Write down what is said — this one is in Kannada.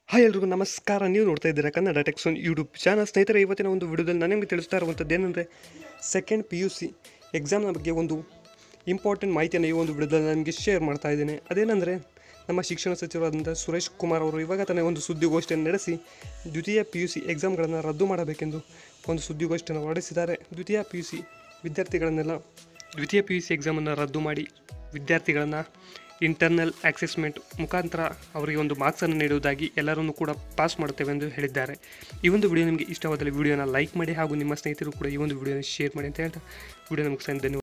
ಹಾಯ್ ಎಲ್ರಿಗೂ ನಮಸ್ಕಾರ ನೀವು ನೋಡ್ತಾ ಇದ್ದೀರಾ ಕನ್ನಡ ಟೆಕ್ಸೋನ್ ಯೂಟ್ಯೂಬ್ ಚಾನಲ್ ಸ್ನೇಹಿತರೆ ಇವತ್ತಿನ ಒಂದು ವಿಡಿಯೋದಲ್ಲಿ ನಾನು ನಿಮಗೆ ತಿಳಿಸ್ತಾ ಇರುವಂಥದ್ದು ಏನಂದರೆ ಸೆಕೆಂಡ್ ಪಿ ಯು ಸಿ ಎಕ್ಸಾಮ್ನ ಬಗ್ಗೆ ಒಂದು ಇಂಪಾರ್ಟೆಂಟ್ ಮಾಹಿತಿಯನ್ನು ಈ ಒಂದು ವಿಡಿಯೋದಲ್ಲಿ ನನಗೆ ಶೇರ್ ಮಾಡ್ತಾ ಇದ್ದೇನೆ ಅದೇನೆಂದರೆ ನಮ್ಮ ಶಿಕ್ಷಣ ಸಚಿವರಾದಂಥ ಸುರೇಶ್ ಕುಮಾರ್ ಅವರು ಇವಾಗ ತಾನೇ ಒಂದು ಸುದ್ದಿಗೋಷ್ಠಿಯನ್ನು ನಡೆಸಿ ದ್ವಿತೀಯ ಪಿ ಯು ಸಿ ಎಕ್ಸಾಮ್ಗಳನ್ನು ರದ್ದು ಮಾಡಬೇಕೆಂದು ಒಂದು ಸುದ್ದಿಗೋಷ್ಠಿಯನ್ನು ಹೊರಡಿಸಿದ್ದಾರೆ ದ್ವಿತೀಯ ಪಿ ಯು ಸಿ ವಿದ್ಯಾರ್ಥಿಗಳನ್ನೆಲ್ಲ ದ್ವಿತೀಯ ಪಿ ಯು ಸಿ ಎಕ್ಸಾಮನ್ನು ರದ್ದು ಮಾಡಿ ವಿದ್ಯಾರ್ಥಿಗಳನ್ನು ಇಂಟರ್ನಲ್ ಅಸೆಸ್ಮೆಂಟ್ ಮುಖಾಂತರ ಅವರಿಗೆ ಒಂದು ಮಾರ್ಕ್ಸನ್ನು ನೀಡುವುದಾಗಿ ಎಲ್ಲರನ್ನೂ ಕೂಡ ಪಾಸ್ ಮಾಡುತ್ತೇವೆ ಎಂದು ಹೇಳಿದ್ದಾರೆ ಈ ಒಂದು ವಿಡಿಯೋ ನಿಮಗೆ ಇಷ್ಟವಾದಲ್ಲಿ ವಿಡಿಯೋನ ಲೈಕ್ ಮಾಡಿ ಹಾಗೂ ನಿಮ್ಮ ಸ್ನೇಹಿತರು ಕೂಡ ಈ ಒಂದು ವಿಡಿಯೋನ ಶೇರ್ ಮಾಡಿ ಅಂತ ಹೇಳ್ತಾ ವಿಡಿಯೋ ಮುಗಿಸ್ತಾ ಧನ್ಯವಾದ